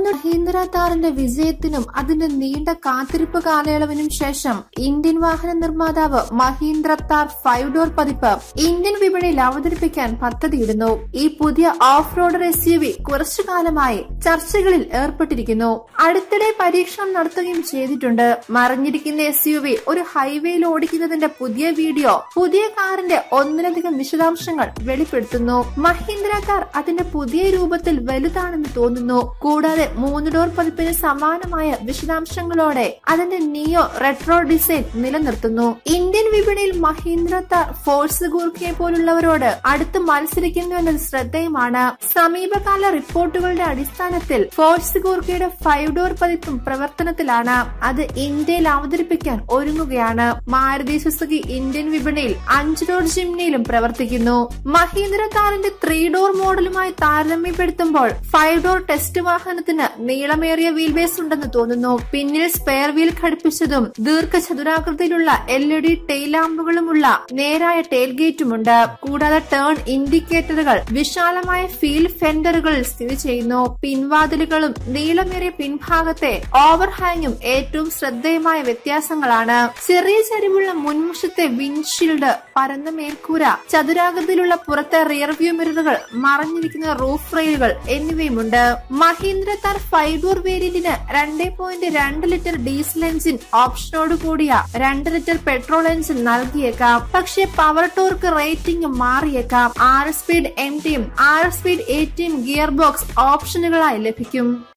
മഹീന്ദ്ര മഹീന്ദ്ര താറിന്റെ വിജയത്തിനും അതിന്റെ നീണ്ട കാത്തിരിപ്പ് കാലയളവിനും ശേഷം ഇന്ത്യൻ വാഹന നിർമ്മാതാവ് മഹീന്ദ്ര താർ ഫൈവ് ഡോർ പതിപ്പ് ഇന്ത്യൻ വിപണിയിൽ അവതരിപ്പിക്കാൻ പദ്ധതിയിടുന്നു ഈ പുതിയ off roader S U V കുറച്ചു കാലമായി ചർച്ചകളിൽ ഏർപ്പെട്ടിരിക്കുന്നു അടുത്തിടെ പരീക്ഷണം നടത്തുകയും ചെയ്തിട്ടുണ്ട് മറിഞ്ഞിരിക്കുന്ന എസ് യു വി ഒരു ഹൈവേയിൽ ഓടിക്കുന്നതിന്റെ പുതിയ വീഡിയോ പുതിയ കാറിന്റെ ഒന്നിലധികം വിശദാംശങ്ങൾ വെളിപ്പെടുത്തുന്നു മഹീന്ദ്ര കാർ അതിന്റെ പുതിയ രൂപത്തിൽ വലുതാണെന്ന് തോന്നുന്നു കൂടാതെ മൂന്ന് ഡോർ പതിപ്പിന് സമാനമായ വിശദാംശങ്ങളോടെ അതിന്റെ നിയോ റെട്രോ ഡിസൈൻ നിലനിർത്തുന്നു ഇന്ത്യൻ വിപണിയിൽ മഹീന്ദ്ര താർ ഫോഴ്സ് ഗൂർഖയെ പോലുള്ളവരോട് അടുത്ത് മത്സരിക്കുന്നു എന്നത് ശ്രദ്ധേയമാണ് സമീപകാല റിപ്പോർട്ടുകളുടെ അടിസ്ഥാനത്തിൽ ഫോഴ്സ് ഗൂർഖയുടെ ഫൈവ് ഡോർ പതിപ്പും പ്രവർത്തനത്തിലാണ് അത് ഇന്ത്യയിൽ അവതരിപ്പിക്കാൻ ഒരുങ്ങുകയാണ് മാരുതി സുസുക്കി ഇന്ത്യൻ വിപണിയിൽ അഞ്ച് ഡോർ ജിംനിയിലും പ്രവർത്തിക്കുന്നു മഹീന്ദ്ര കാറിന്റെ ത്രീ ഡോർ മോഡലുമായി താരതമ്യപ്പെടുത്തുമ്പോൾ ഫൈവ് ഡോർ ടെസ്റ്റ് വാഹനത്തിന് നീളമേറിയ വീൽ ബേസ് ഉണ്ടെന്ന് തോന്നുന്നു പിന്നിൽ സ്പെയർ വീൽ ഘടിപ്പിച്ചതും ദീർഘചതുരാകൃതിയിലുള്ള എൽ ഇ ഡി ടെയിൽ ലാമ്പുകളുമുള്ള നേരായ ടെയിൽ ഗേറ്റുമുണ്ട് കൂടാതെ ടേൺ ഇൻഡിക്കേറ്ററുകൾ വിശാലമായ ഫീൽ ഫെൻഡറുകളിൽ സ്ഥിതി ചെയ്യുന്നു പിൻവാതിലുകളും നീളമേറിയ പിൻഭാഗത്തെ ഓവർഹാങ്ങും ഏറ്റവും ശ്രദ്ധേയമായ വ്യത്യാസങ്ങളാണ് ചെറിയ ചരിവുള്ള മുൻവശത്തെ വിൻഷീൽഡ് പരന്ന മേൽക്കൂര ചതുരാകൃതിയിലുള്ള പുറത്തെ റിയർ വ്യൂ മിററുകൾ മറഞ്ഞിരിക്കുന്ന റൂഫ് റെയിലുകൾ എന്നിവയുമുണ്ട് മഹീന്ദ്ര താർ ഫൈവ് ഡോർ വേരിയന്റിന് രണ്ട് പോയിന്റ് രണ്ട് ലിറ്റർ ഡീസൽ എഞ്ചിൻ ഓപ്ഷനോട് കൂടിയ രണ്ട് ലിറ്റർ പെട്രോൾ എഞ്ചിൻ നൽകിയേക്കാം പക്ഷേ പവർ ടോർക്ക് റേറ്റിംഗ് മാറിയേക്കാം ആറ് സ്പീഡ് എം ടിയും ആറ് സ്പീഡ് എ ടിയും ഗിയർ ബോക്സ് ഓപ്ഷനുകളായി ലഭിക്കും